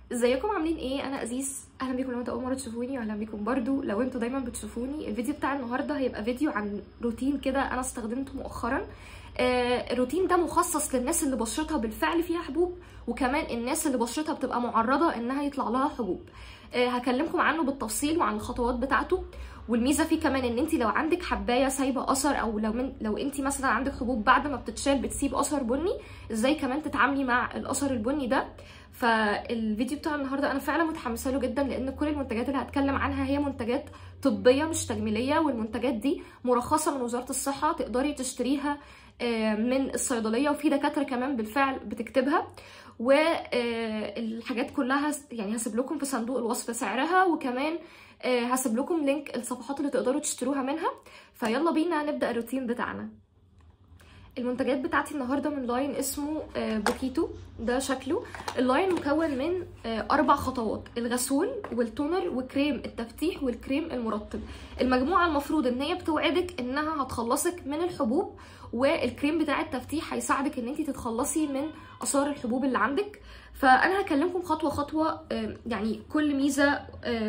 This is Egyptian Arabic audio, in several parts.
ازيكم عاملين ايه انا ازيز اهلا بيكم لو انتوا اول مره تشوفوني واهلا بيكم برضو لو انتوا دايما بتشوفوني الفيديو بتاع النهارده هيبقى فيديو عن روتين كده انا استخدمته مؤخرا آه الروتين ده مخصص للناس اللي بشرتها بالفعل فيها حبوب وكمان الناس اللي بشرتها بتبقى معرضه انها يطلع لها حبوب آه هكلمكم عنه بالتفصيل وعن الخطوات بتاعته والميزه فيه كمان ان انت لو عندك حبايه سايبه اثر او لو من لو انت مثلا عندك حبوب بعد ما بتتشال بتسيب اثر بني ازاي كمان تتعاملي مع الاثر البني ده فالفيديو بتاع النهارده انا فعلا متحمسه له جدا لان كل المنتجات اللي هتكلم عنها هي منتجات طبيه مش تجميليه والمنتجات دي مرخصه من وزاره الصحه تقدري تشتريها من الصيدليه وفي دكاتره كمان بالفعل بتكتبها والحاجات كلها يعني هسيب لكم في صندوق الوصف سعرها وكمان هسيب لكم لينك الصفحات اللي تقدروا تشتروها منها فيلا بينا نبدا الروتين بتاعنا المنتجات بتاعتي النهارده من لاين اسمه بوكيتو ده شكله اللاين مكون من اربع خطوات الغسول والتونر وكريم التفتيح والكريم المرطب المجموعه المفروض ان هي بتوعدك انها هتخلصك من الحبوب والكريم بتاع التفتيح هيساعدك ان انت تتخلصي من اثار الحبوب اللي عندك فانا هكلمكم خطوه خطوه يعني كل ميزه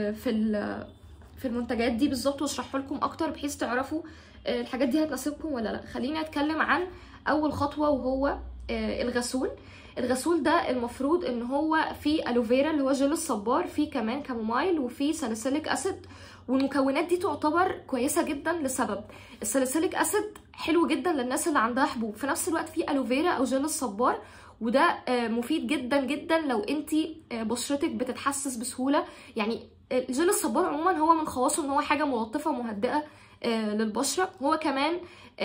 في في المنتجات دي بالظبط واشرح لكم اكتر بحيث تعرفوا الحاجات دي هتناسبكم ولا لا خليني اتكلم عن اول خطوه وهو الغسول الغسول ده المفروض ان هو فيه الوفيرا اللي هو جل الصبار فيه كمان كامومايل وفيه ساليسيليك اسيد والمكونات دي تعتبر كويسه جدا لسبب الساليسيليك اسيد حلو جدا للناس اللي عندها حبوب في نفس الوقت فيه الوفيرا او جل الصبار وده مفيد جدا جدا لو انت بشرتك بتتحسس بسهوله يعني جل الصبار عموما هو من خواصه ان هو حاجه ملطفه مهدئه للبشره هو كمان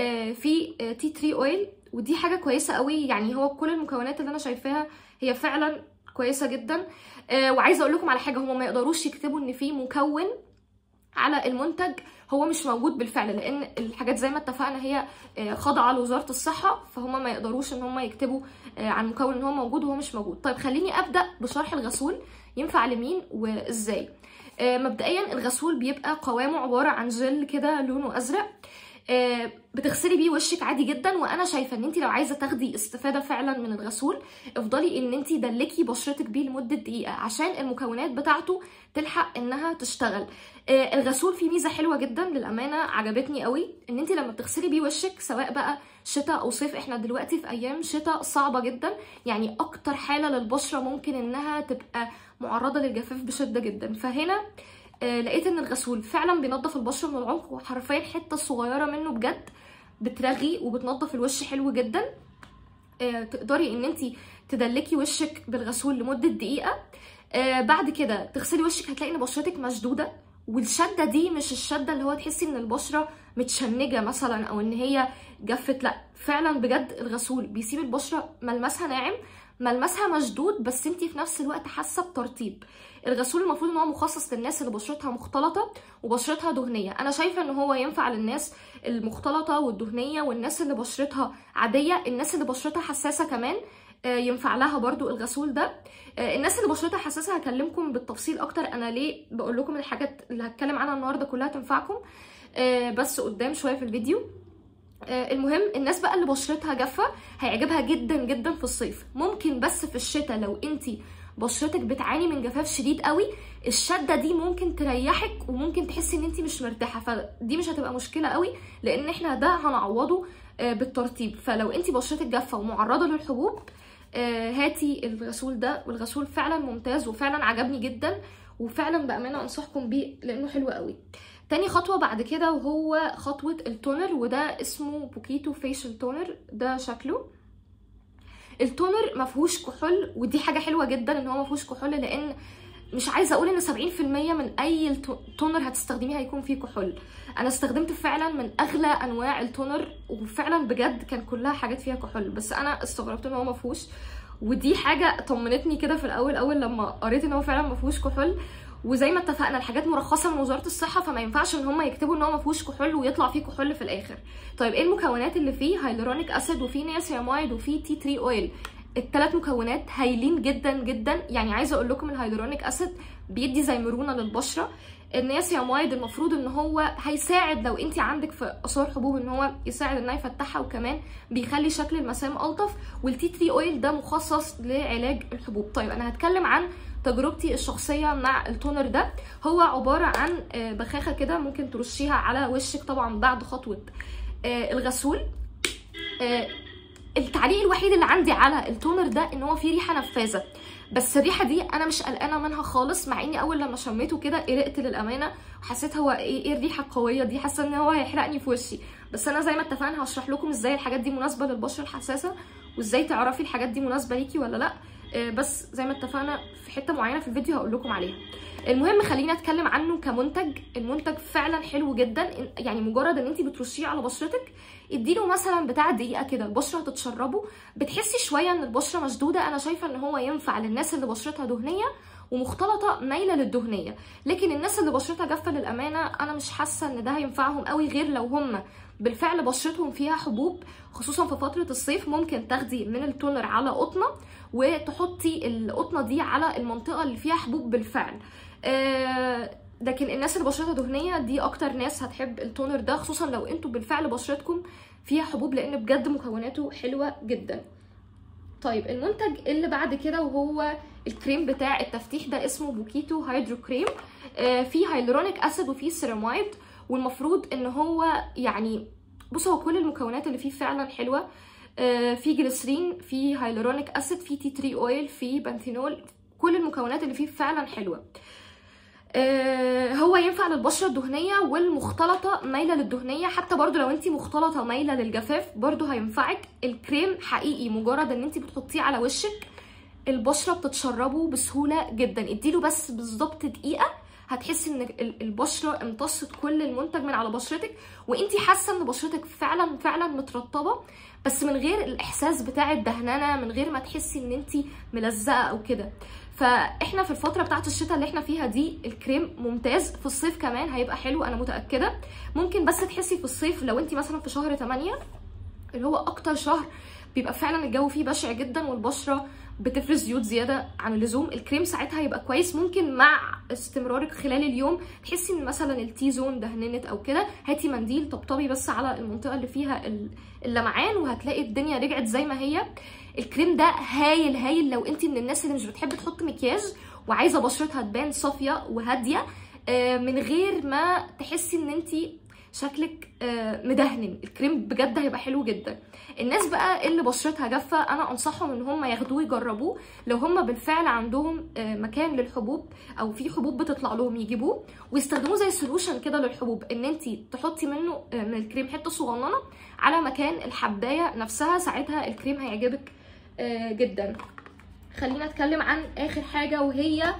في تي تري اويل ودي حاجه كويسه قوي يعني هو كل المكونات اللي انا شايفاها هي فعلا كويسه جدا وعايزه اقول لكم على حاجه هما ما يقدروش يكتبوا ان في مكون على المنتج هو مش موجود بالفعل لان الحاجات زي ما اتفقنا هي خاضعه لوزاره الصحه فهم ما يقدروش ان هم يكتبوا عن مكون ان هو موجود وهو مش موجود طيب خليني ابدا بشرح الغسول ينفع لمين وازاي مبدئيا الغسول بيبقى قوامه عباره عن جل كده لونه ازرق بتغسلي بيه وشك عادي جدا وانا شايفه ان انت لو عايزه تاخدي استفاده فعلا من الغسول افضلي ان انت دلكي بشرتك بيه لمده دقيقه عشان المكونات بتاعته تلحق انها تشتغل الغسول فيه ميزه حلوه جدا للامانه عجبتني قوي ان انت لما بتغسلي بيه وشك سواء بقى شتاء او صيف احنا دلوقتي في ايام شتاء صعبه جدا يعني اكتر حاله للبشره ممكن انها تبقى معرضه للجفاف بشده جدا فهنا آه لقيت ان الغسول فعلا بينظف البشره من العمق وحرفيا حته صغيره منه بجد بترغي وبتنظف الوش حلو جدا آه تقدري ان انت تدلكي وشك بالغسول لمده دقيقه آه بعد كده تغسلي وشك هتلاقي ان بشرتك مشدوده والشده دي مش الشده اللي هو تحسي ان البشره متشنجه مثلا او ان هي جفت لا فعلا بجد الغسول بيسيب البشره ملمسها ناعم ملمسها مشدود بس انت في نفس الوقت حاسه بترطيب الغسول المفروض ان هو مخصص للناس اللي بشرتها مختلطه وبشرتها دهنيه انا شايفه ان هو ينفع للناس المختلطه والدهنيه والناس اللي بشرتها عاديه الناس اللي بشرتها حساسه كمان ينفع لها برضو الغسول ده الناس اللي بشرتها حساسه هكلمكم بالتفصيل اكتر انا ليه بقول لكم الحاجات اللي هتكلم عنها النهارده كلها تنفعكم بس قدام شويه في الفيديو المهم الناس بقى اللي بشرتها جافه هيعجبها جدا جدا في الصيف ممكن بس في الشتاء لو انت بشرتك بتعاني من جفاف شديد قوي الشده دي ممكن تريحك وممكن تحسي ان انت مش مرتاحه فدي مش هتبقى مشكله قوي لان احنا ده هنعوضه بالترطيب فلو انت بشرتك جافه ومعرضه للحبوب هاتي الغسول ده والغسول فعلا ممتاز وفعلا عجبني جدا وفعلا بامانه انصحكم بيه لانه حلو قوي تاني خطوة بعد كده وهو خطوة التونر وده اسمه بوكيتو فيشل تونر ده شكله التونر مفهوش كحول ودي حاجة حلوة جدا ان هو مفهوش كحول لان مش عايزة اقول ان 70% من اي تونر هتستخدميه هيكون فيه كحول انا استخدمت فعلا من اغلى انواع التونر وفعلا بجد كان كلها حاجات فيها كحول بس انا استغربت ان هو مفهوش ودي حاجة طمنتني كده في الاول اول لما قريت ان هو فعلا مفهوش كحول وزي ما اتفقنا الحاجات مرخصه من وزاره الصحه فما ينفعش ان هم يكتبوا ان هو ما فيهوش كحول ويطلع فيه كحول في الاخر طيب ايه المكونات اللي فيه هيلورونيك اسيد وفيه نياسيامايد وفيه تي تري اويل الثلاث مكونات هايلين جدا جدا يعني عايزه اقول لكم الهيلورونيك اسيد بيدي زي مرونه للبشره النياسيامايد المفروض ان هو هيساعد لو انت عندك في اثار حبوب ان هو يساعد انه يفتحها وكمان بيخلي شكل المسام الطف والتي تري اويل ده مخصص لعلاج الحبوب طيب انا هتكلم عن تجربتي الشخصيه مع التونر ده هو عباره عن آه، بخاخه كده ممكن ترشيها على وشك طبعا بعد خطوه آه، الغسول آه، التعليق الوحيد اللي عندي على التونر ده ان هو فيه ريحه نفاذه بس الريحه دي انا مش قلقانه منها خالص مع اني اول لما شميته كده قلقت للامانه وحسيت هو ايه ايه الريحه القويه دي حاسه ان هو هيحرقني في وشي بس انا زي ما اتفقنا هشرح لكم ازاي الحاجات دي مناسبه للبشره الحساسه وازاي تعرفي الحاجات دي مناسبه ليكي ولا لا آه، بس زي ما اتفقنا في حته معينه في الفيديو هقول لكم عليها المهم خلينا اتكلم عنه كمنتج المنتج فعلا حلو جدا إن- يعني مجرد ان انت بترشيه على بشرتك اديله مثلا بتاع دقيقه كده البشره هتتشربه بتحسي شويه ان البشره مشدوده انا شايفه ان هو ينفع للناس اللي بشرتها دهنيه ومختلطه مايله للدهنيه لكن الناس اللي بشرتها جافه للامانه انا مش حاسه ان ده هينفعهم قوي غير لو هم بالفعل بشرتهم فيها حبوب خصوصا في فتره الصيف ممكن تاخدي من التونر على قطنه وتحطي القطنه دي على المنطقه اللي فيها حبوب بالفعل آه، لكن الناس اللي بشرتها دهنيه دي اكتر ناس هتحب التونر ده خصوصا لو انتوا بالفعل بشرتكم فيها حبوب لان بجد مكوناته حلوه جدا طيب المنتج اللي بعد كده وهو الكريم بتاع التفتيح ده اسمه بوكيتو هيدرو كريم آه، فيه هيلورونيك اسيد وفيه سيرامايد والمفروض ان هو يعني بصوا هو كل المكونات اللي فيه فعلا حلوه آه، في جليسرين في هيلورونيك اسيد في تي تري اويل في بنثينول كل المكونات اللي فيه فعلا حلوه آه، هو ينفع للبشره الدهنيه والمختلطه مايله للدهنيه حتى برضو لو انت مختلطه مايله للجفاف برضو هينفعك الكريم حقيقي مجرد ان انت بتحطيه على وشك البشره بتتشربه بسهوله جدا اديله بس بالظبط دقيقه هتحسي ان ال- البشره امتصت كل المنتج من على بشرتك وانتي حاسه ان بشرتك فعلا فعلا مترطبه بس من غير الاحساس بتاع الدهننه من غير ما تحسي ان انتي ملزقه او كده فاحنا في الفتره بتاعت الشتاء اللي احنا فيها دي الكريم ممتاز في الصيف كمان هيبقى حلو انا متاكده ممكن بس تحسي في الصيف لو انتي مثلا في شهر 8 اللي هو اكتر شهر بيبقى فعلا الجو فيه بشع جدا والبشره بتفرز زيوت زياده عن اللزوم الكريم ساعتها هيبقى كويس ممكن مع استمرارك خلال اليوم تحسي ان مثلا التي زون دهننت او كده هاتي منديل طبطبي بس على المنطقه اللي فيها ال- اللمعان وهتلاقي الدنيا رجعت زي ما هي الكريم ده هايل هايل لو انت من الناس اللي مش بتحب تحط مكياج وعايزه بشرتها تبان صافيه وهاديه آه، من غير ما تحسي ان انت شكلك آه، مدهن الكريم بجد هيبقى حلو جدا الناس بقى اللي بشرتها جافه انا انصحهم ان هم ياخدوه يجربوه لو هم بالفعل عندهم آه، مكان للحبوب او في حبوب بتطلع لهم يجيبوه ويستخدموه زي سولوشن كده للحبوب ان انت تحطي منه آه، من الكريم حته صغننه على مكان الحبايه نفسها ساعتها الكريم هيعجبك آه، جدا خلينا اتكلم عن اخر حاجه وهي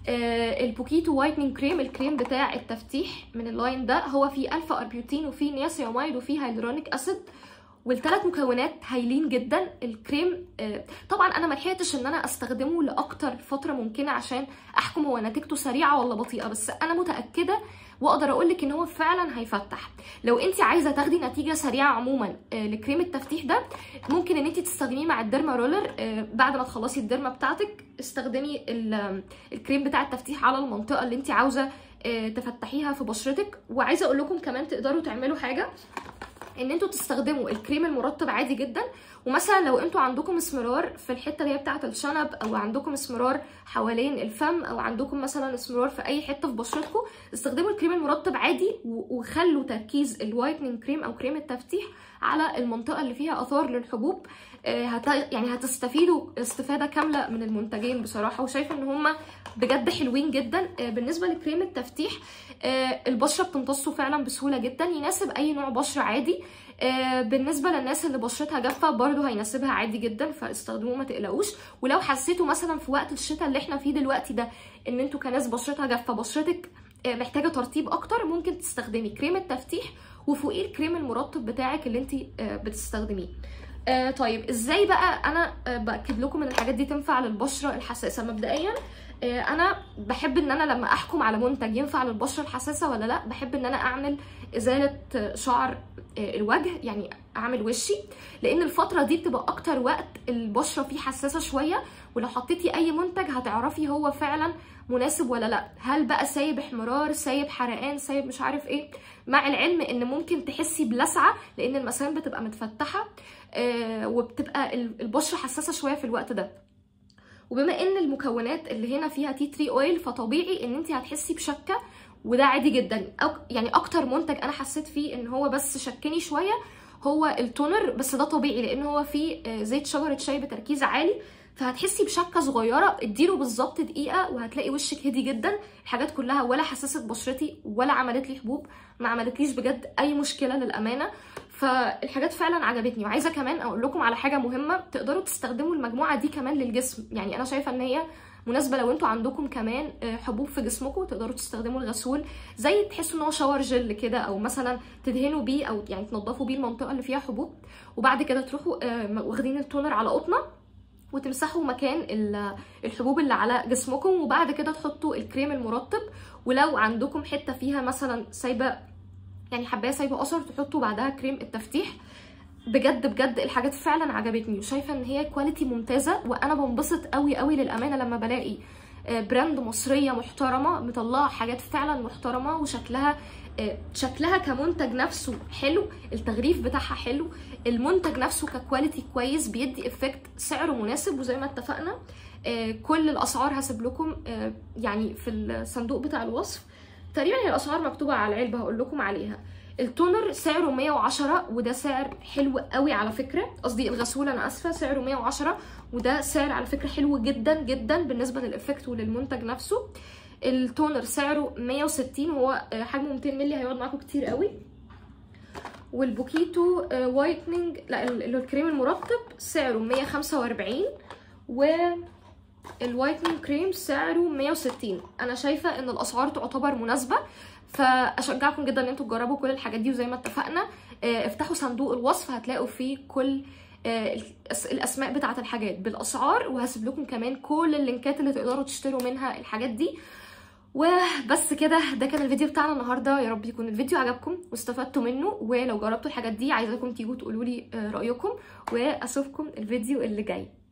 آه، البوكيتو وايتنينج كريم الكريم بتاع التفتيح من اللاين ده هو فيه الفا اربيوتين وفيه نياسياميد وفيه هيلورونيك اسيد والثلاث مكونات هايلين جدا الكريم آه، طبعا انا ما لحقتش ان انا استخدمه لاكتر فتره ممكنه عشان احكم هو نتيجته سريعه ولا بطيئه بس انا متاكده واقدر اقول لك ان هو فعلا هيفتح لو انت عايزه تاخدي نتيجه سريعه عموما آه، لكريم التفتيح ده ممكن ان انت تستخدميه مع الديرما رولر آه، بعد ما تخلصي الديرما بتاعتك استخدمي ال- الكريم بتاع التفتيح على المنطقه اللي انت عاوزه آه، تفتحيها في بشرتك وعايزه اقول لكم كمان تقدروا تعملوا حاجه ان انتوا تستخدموا الكريم المرطب عادي جدا ومثلا لو انتوا عندكم اسمرار في الحته اللي هي بتاعه الشنب او عندكم اسمرار حوالين الفم او عندكم مثلا اسمرار في اي حته في بشرتكم استخدموا الكريم المرطب عادي و- وخلوا تركيز الوايتنينج كريم او كريم التفتيح على المنطقه اللي فيها اثار للحبوب آه، هت... يعني هتستفيدوا استفاده كامله من المنتجين بصراحه وشايفه ان هما بجد حلوين جدا آه، بالنسبه لكريم التفتيح آه، البشره بتمتصه فعلا بسهوله جدا يناسب اي نوع بشره عادي آه، بالنسبه للناس اللي بشرتها جافه برضه هيناسبها عادي جدا فاستخدموه ما تقلقوش ولو حسيتوا مثلا في وقت الشتاء اللي احنا فيه دلوقتي ده ان انتوا كناس بشرتها جافه بشرتك آه، محتاجه ترطيب اكتر ممكن تستخدمي كريم التفتيح وفوقيه الكريم المرطب بتاعك اللي انت بتستخدميه آه طيب ازاي بقى انا آه باكد لكم ان الحاجات دي تنفع للبشره الحساسه مبدئيا آه انا بحب ان انا لما احكم على منتج ينفع للبشره الحساسه ولا لا بحب ان انا اعمل ازاله آه، شعر آه، الوجه يعني اعمل وشي لان الفتره دي بتبقى اكتر وقت البشره فيه حساسه شويه ولو حطيتي اي منتج هتعرفي هو فعلا مناسب ولا لا هل بقى سايب احمرار سايب حرقان سايب مش عارف ايه مع العلم ان ممكن تحسي بلسعه لان المسام بتبقى متفتحه آه، وبتبقى ال- البشره حساسه شويه في الوقت ده وبما ان المكونات اللي هنا فيها تي تري اويل فطبيعي ان انت هتحسي بشكه وده عادي جدا أو يعني اكتر منتج انا حسيت فيه ان هو بس شكني شويه هو التونر بس ده طبيعي لان هو فيه آه، زيت شجره شاي بتركيز عالي فهتحسي بشكه صغيره اديله بالظبط دقيقه وهتلاقي وشك هدي جدا الحاجات كلها ولا حسست بشرتي ولا عملت لي حبوب ما عملتليش بجد اي مشكله للامانه فالحاجات فعلا عجبتني وعايزه كمان اقول لكم على حاجه مهمه تقدروا تستخدموا المجموعه دي كمان للجسم يعني انا شايفه ان هي مناسبه لو انتوا عندكم كمان آه، حبوب في جسمكم تقدروا تستخدموا الغسول زي تحسوا ان هو شاور جل كده او مثلا تدهنوا بيه او يعني تنضفوا بيه المنطقه اللي فيها حبوب وبعد كده تروحوا آه، واخدين التونر على قطنه وتمسحوا مكان ال- الحبوب اللي على جسمكم وبعد كده تحطوا الكريم المرطب ولو عندكم حته فيها مثلا سايبه يعني حبايه سايبه اثر تحطوا بعدها كريم التفتيح بجد بجد الحاجات فعلا عجبتني وشايفه ان هي كواليتي ممتازه وانا بنبسط قوي قوي للامانه لما بلاقي آه، براند مصريه محترمه مطلعه حاجات فعلا محترمه وشكلها آه، شكلها كمنتج نفسه حلو التغليف بتاعها حلو المنتج نفسه ككواليتي كويس بيدي افكت سعره مناسب وزي ما اتفقنا آه، كل الاسعار هسيب لكم آه، يعني في الصندوق بتاع الوصف تقريبا هي الاسعار مكتوبه على العلبه هقول لكم عليها التونر سعره 110 وده سعر حلو قوي على فكره قصدي الغسول انا اسفه سعره 110 وده سعر على فكره حلو جدا جدا بالنسبه للافكت وللمنتج نفسه التونر سعره 160 وهو آه، حجمه 200 مللي هيقعد معاكم كتير قوي والبوكيتو آه، وايتنينج لا ال- اللي هو الكريم المرطب سعره 145 و الوايتنينج كريم سعره 160 انا شايفه ان الاسعار تعتبر مناسبه فاشجعكم جدا ان انتوا تجربوا كل الحاجات دي وزي ما اتفقنا آه، افتحوا صندوق الوصف هتلاقوا فيه كل آه، الأس- الاسماء بتاعه الحاجات بالاسعار وهسيب لكم كمان كل اللينكات اللي تقدروا تشتروا منها الحاجات دي وبس كده ده كان الفيديو بتاعنا النهارده يا رب يكون الفيديو عجبكم واستفدتوا منه ولو جربتوا الحاجات دي عايزاكم تيجوا تقولوا لي رايكم واشوفكم الفيديو اللي جاي